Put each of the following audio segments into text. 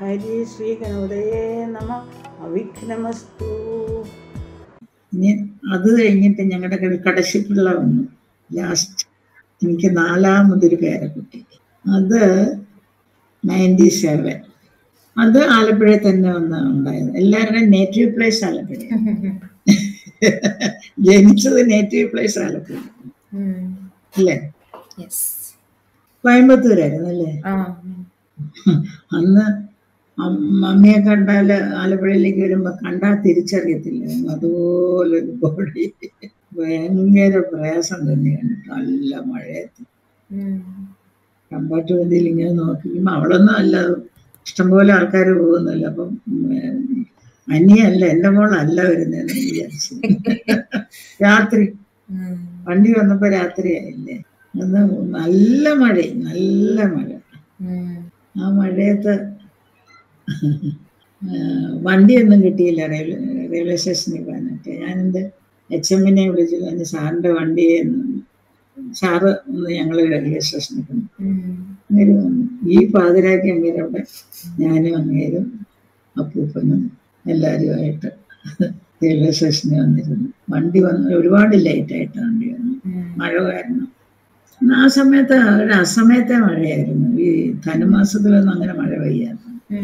ഹരി ശ്രീ ഗണപതയേ നമ അവിഘ്നമസ്തു ഇനി അത് കഴിഞ്ഞിട്ട് ഞങ്ങളുടെ കട- കടശിപ്പിള്ള വന്നു ലാസ്റ്റ് എനിക്ക് നാലാമതൊരു പേരക്കുട്ടി അത് നയൻറ്റി സെവൻ അത് ആലപ്പുഴയിൽ തന്നെ വന്ന് ഉണ്ടായത് എല്ലാവരുടെയും നേറ്റീവ് പ്ലേസ് ആലപ്പുഴ ജനിച്ചത് നേറ്റീവ് പ്ലേസ് ആലപ്പുഴ അല്ലേ യെസ് കോയമ്പത്തൂരായിരുന്നു അല്ലേ ആ അന്ന് അം- മമ്മിയെ കണ്ടാൽ ആലപ്പുഴയിലേക്ക് വരുമ്പോ കണ്ടാൽ തിരിച്ചറിയത്തില്ല അതുപോലൊരു ബോഡി ഭയങ്കര പ്രയാസം തന്നെയാണ് നല്ല മഴയത്ത് കമ്പാർട്ട് വണ്ടിയിൽ ഇങ്ങനെ നോക്കിക്കുമ്പോ അവളൊന്നും അല്ല ഇഷ്ടംപോലെ ആൾക്കാർ പോകുന്നില്ല അപ്പം ഉം, അനിയല്ല എൻ്റെ മോളല്ല വരുന്നതെന്ന് വിചാരിച്ചു രാത്രി വണ്ടി വന്നപ്പോ രാത്രിയായില്ലേ അന്ന് നല്ല മഴ നല്ല മഴ ആ മഴയത്ത് ആ, വണ്ടിയൊന്നും കിട്ടിയില്ല റെയിൽവേ റെയിൽവേ സ്റ്റേഷനിൽ പോകാനൊക്കെ ഞാനെൻ്റെ എച്ച് എമ്മിനെ വിളിച്ചു പറഞ്ഞു സാറിൻ്റെ വണ്ടിയെ ഒന്ന് സാറ് ഒന്ന് ഞങ്ങൾ റെയിൽവേ സ്റ്റേഷനിൽ കൊണ്ടു അങ്ങേര് വന്നു ഈ പാതിരാക്കി അങ്ങേര് അവിടെ ഞാനും അങ്ങേരും അപ്പൂപ്പനും എല്ലാവരുമായിട്ട് റെയിൽവേ സ്റ്റേഷനിൽ വന്നിരുന്നു വണ്ടി വന്ന് ഒരുപാട് ലേറ്റായിട്ട് വണ്ടി വന്നു മഴ കാരണം എന്നാ ആ സമയത്ത് ഒരു അസമയത്തെ മഴയായിരുന്നു ഈ ധനുമാസത്തിലൊന്നും അങ്ങനെ മഴ പെയ്യായിരുന്നു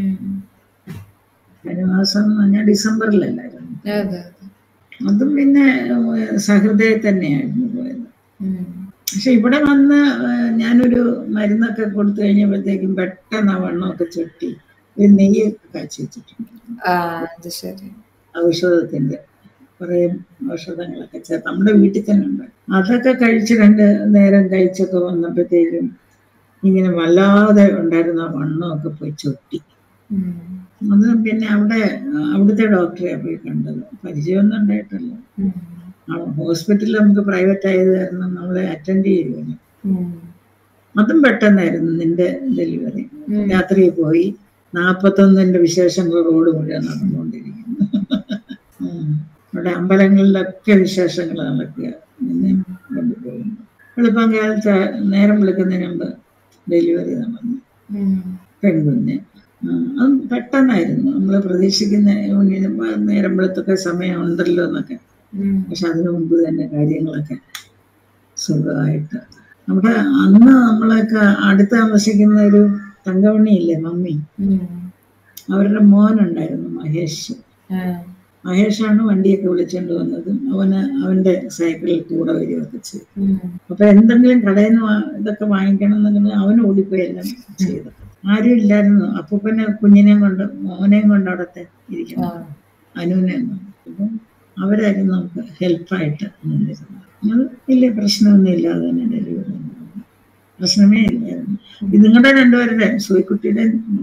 ധനുമാസം എന്ന് പറഞ്ഞാൽ ഡിസംബറിലല്ലായിരുന്നു അതെ അതും പിന്നെ ഏഹ്, സഹൃദയ തന്നെയായിരുന്നു പോയത് പക്ഷെ ഇവിടെ വന്ന് ഏഹ്, ഞാനൊരു മരുന്നൊക്കെ കൊടുത്തു കഴിഞ്ഞപ്പോഴത്തേക്കും പെട്ടെന്ന് ആ വണ്ണമൊക്കെ ചുട്ടി ഒരു നെയ്യൊക്കെ കാച്ചി വെച്ചിട്ടുണ്ട് ആ അത് ശരി ഔഷധത്തിന്റെ കുറേ ഔഷധങ്ങളൊക്കെ ചേർത്ത് നമ്മുടെ വീട്ടിൽ തന്നെ ഉണ്ട് അതൊക്കെ കഴിച്ച് രണ്ട് നേരം കഴിച്ചൊക്കെ വന്നപ്പോഴത്തേക്കും ഇങ്ങനെ വല്ലാതെ ഉണ്ടായിരുന്ന ആ വണ്ണമൊക്കെ പോയി ചൊട്ടി അത് പിന്നെ അവിടെ അവിടുത്തെ ഡോക്ടറെ പോയി കണ്ടത് പരിചയമൊന്നും ഉണ്ടായിട്ടില്ല ഹോസ്പിറ്റലിൽ നമുക്ക് പ്രൈവറ്റ് ആയത് കാരണം നമ്മളെ അറ്റൻഡ് ചെയ്യുമല്ലോ അതും പെട്ടെന്നായിരുന്നു നിന്റെ ഡെലിവറി രാത്രി പോയി നാൽപ്പത്തൊന്നിന്റെ വിശേഷങ്ങൾ റോഡ് മുഴുവൻ നടന്നുകൊണ്ടിരിക്കുന്നു ഉം. അവിടെ അമ്പലങ്ങളിലൊക്കെ വിശേഷങ്ങൾ നടക്കുക നിന്നെ കൊണ്ടുപോകുന്നു വെളുപ്പം കാലത്ത് നേരം വിളിക്കുന്നതിന് മുമ്പ് ഡെലിവറി നടന്നു പെൺകുഞ്ഞ് ആ, അത് പെട്ടെന്നായിരുന്നു നമ്മൾ പ്രതീക്ഷിക്കുന്ന കുഞ്ഞിന് നേരം വെളുത്തൊക്കെ സമയം ഉണ്ടല്ലോ എന്നൊക്കെ പക്ഷെ അതിനു മുമ്പ് തന്നെ കാര്യങ്ങളൊക്കെ സുഖമായിട്ട് നമ്മുടെ അന്ന് നമ്മളൊക്കെ അടുത്ത് താമസിക്കുന്ന ഒരു തങ്കമണിയില്ലേ മമ്മി അവരുടെ മോനുണ്ടായിരുന്നു മഹേഷ് മഹേഷാണ് വണ്ടിയൊക്കെ വിളിച്ചുകൊണ്ട് വന്നതും അവന് അവന്റെ സൈക്കിളിൽ കൂടെ വരികയൊക്കെ ചെയ്തു അപ്പൊ എന്തെങ്കിലും കടയിൽ നിന്ന് വാ- ഇതൊക്കെ വാങ്ങിക്കണം എന്നുണ്ടെങ്കിൽ അവൻ ഓടിപ്പോയി എല്ലാം ചെയ്തു ആരും ഇല്ലായിരുന്നു അപ്പൂപ്പനെ കുഞ്ഞിനെയും കൊണ്ട് മോനെയും കൊണ്ട് അവിടത്തെ ഇരിക്കണം അനുവിനെ കൊണ്ട് അപ്പം അവരായിരുന്നു നമുക്ക് ഹെൽപ്പായിട്ട് നിന്നിരുന്നത് അത് വലിയ പ്രശ്നമൊന്നും ഇല്ലാതെ തന്നെ ഡെലിവറി നടന്നു. പ്രശ്നമേ ഇല്ലായിരുന്നു ഇത് നിങ്ങളുടെ രണ്ടുപേരുടെ സൂയിക്കുട്ടിയുടെ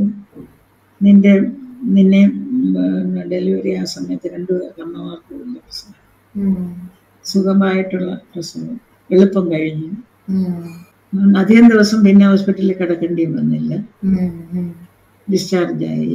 നിന്റെ നിന്നെ ഡെലിവറി ആ സമയത്ത് രണ്ടു അമ്മമാർക്കും വലിയ പ്രശ്നം സുഖമായിട്ടുള്ള പ്രസവം എളുപ്പം കഴിഞ്ഞു ഉം, അധികം ദിവസം പിന്നെ ഹോസ്പിറ്റലിൽ കിടക്കേണ്ടിയും വന്നില്ല ഡിസ്ചാർജായി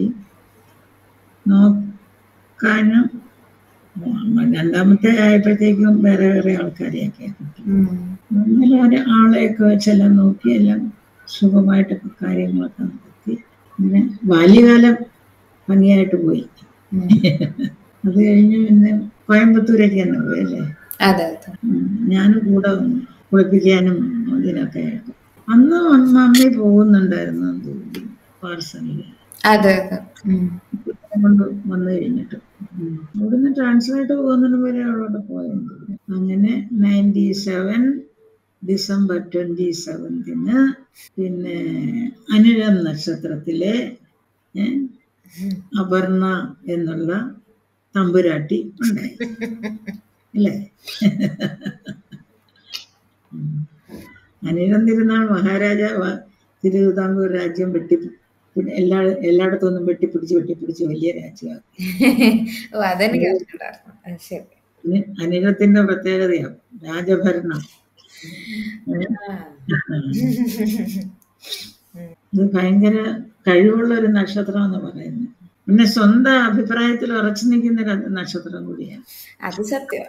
നോക്കാനും ഉം, രണ്ടാമത്തെ ആയപ്പോഴത്തേക്കും വേറെ വേറെ ആൾക്കാരെയൊക്കെ അങ്ങനെ ഒരു ആളെയൊക്കെ വെച്ചെല്ലാം നോക്കി എല്ലാം സുഖമായിട്ടൊക്കെ കാര്യങ്ങളൊക്കെ നടത്തി അങ്ങനെ ബാല്യകാലം ഭംഗിയായിട്ട് പോയി അത് കഴിഞ്ഞ് പിന്നെ കോയമ്പത്തൂരേക്ക് തന്നെ പോയി അല്ലേ അതെ അതെ ഉം. ഞാനും കൂടെ വന്നു കുളിപ്പിക്കാനും ഇതിനൊക്കെ ആയിട്ട് അന്ന് മമ്മി പോകുന്നുണ്ടായിരുന്നു എന്ന് തോന്നുന്നു പാർസലിൽ അതെ അതെ ഉം. കൊണ്ട് വന്നു കഴിഞ്ഞിട്ട് ഉം. അവിടുന്ന് ട്രാൻസ്ഫർ ആയിട്ട് പോകുന്നതിന് വരെ അവളോട് പോയെന്ന് തോന്നുന്നു. അങ്ങനെ നയൻറ്റി സെവൻ ഡിസംബർ ട്വന്റി സെവൻത്തിന് പിന്നെ അനിഴം നക്ഷത്രത്തിലെ ഏ, അപർണ എന്നുള്ള തമ്പുരാട്ടി ഉണ്ടായി അല്ലേ ഉം. അനിഴം തിരുനാൾ മഹാരാജാവ് തിരുവിതാംകൂർ രാജ്യം വെട്ടി പിന്നെ എല്ലാ എല്ലായിടത്തുനിന്നും വെട്ടിപ്പിടിച്ച് വെട്ടിപ്പിടിച്ച് വലിയ രാജ്യമാക്കി ഓ അതെനിക്ക് അറിഞ്ഞിട്ടുണ്ടായിരുന്നു അത് ശരി പിന്നെ അനിഴത്തിന്റെ പ്രത്യേകതയാണ് രാജഭരണം ഇത് ഭയങ്കര കഴിവുള്ള ഒരു നക്ഷത്രം എന്ന് പറയുന്നത് പിന്നെ സ്വന്തം അഭിപ്രായത്തിൽ ഉറച്ചു നിൽക്കുന്ന ഒരു നക്ഷത്രം കൂടിയാണ് അത് സത്യം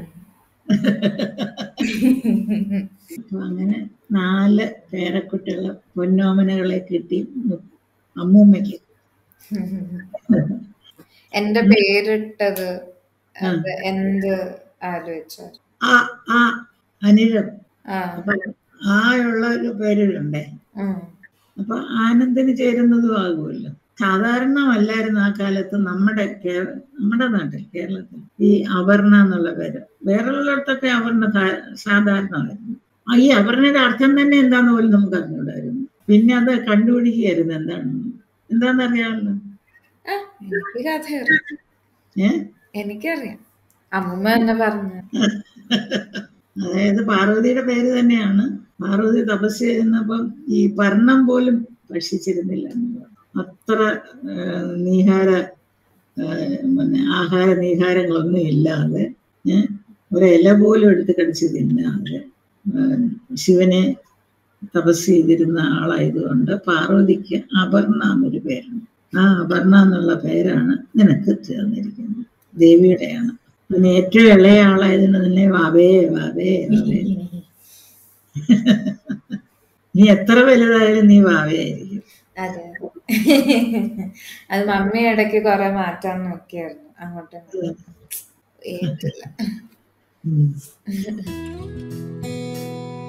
അപ്പൊ അങ്ങനെ നാല് പേരക്കുട്ടികളെ പൊന്നോമനകളെ കിട്ടി മു- അമ്മൂമ്മയ്ക്ക് എന്റെ പേരിട്ടത് അത് എന്ത് ആലോചിച്ചാൽ ആ ആ അനിഴം ആ അപ്പൊ ആയുള്ള ഒരു പേരുണ്ടേ ഉം. അപ്പൊ ആനന്ദിന് ചേരുന്നതും ആകുമല്ലോ സാധാരണമല്ലായിരുന്നു ആ കാലത്ത് നമ്മുടെ കേ- നമ്മുടെ നാട്ടിൽ കേരളത്തിൽ ഈ അപർണ എന്നുള്ള പേര് വേറെയുള്ളിടത്തൊക്കെ അപർണ സാ- സാധാരണമായിരുന്നു ആ ഈ അപർണയുടെ അർത്ഥം തന്നെ എന്താന്ന് പോലും നമുക്ക് അറിഞ്ഞൂടായിരുന്നു പിന്നെ അത് കണ്ടുപിടിക്കുകയായിരുന്നു എന്താണെന്ന് എന്താണെന്നറിയാമല്ലോ ആ, എനിക്ക് കഥ അറിയാം ഏ എനിക്കറിയാം അമ്മൂമ്മ തന്നെ പറഞ്ഞു അതായത് പാർവതിയുടെ പേര് തന്നെയാണ് പാർവതി തപസ് ചെയ്യുന്നപ്പം ഈ പർണം പോലും ഭക്ഷിച്ചിരുന്നില്ല എന്നുള്ളതാണ്. അത്ര ആ, നീഹാര ആ, പിന്നെ ആഹാര നീഹാരങ്ങളൊന്നും ഇല്ലാതെ ഏ, ഒരു ഇല പോലും എടുത്ത് കടിച്ച് തിന്നാതെ ആ, ശിവനെ തപസ് ചെയ്തിരുന്ന ആളായതുകൊണ്ട് പാർവതിക്ക് അപർണ എന്നൊരു പേരുണ്ട് ആ അപർണ എന്നുള്ള പേരാണ് നിനക്ക് ചേർന്നിരിക്കുന്നത് ദേവിയുടെയാണ് പിന്നെ ഏറ്റവും ഇളയ ആളായതിന് തന്നെ വാവേ വാവേ വാവേ നീ എത്ര വലുതായാലും നീ വാവയായിരിക്കും അതെ അത് മമ്മി ഇടയ്ക്ക് കൊറേ മാറ്റാൻ നോക്കിയായിരുന്നു അങ്ങോട്ടും ഇങ്ങോട്ടും. ഏറ്റില്ല ഉം.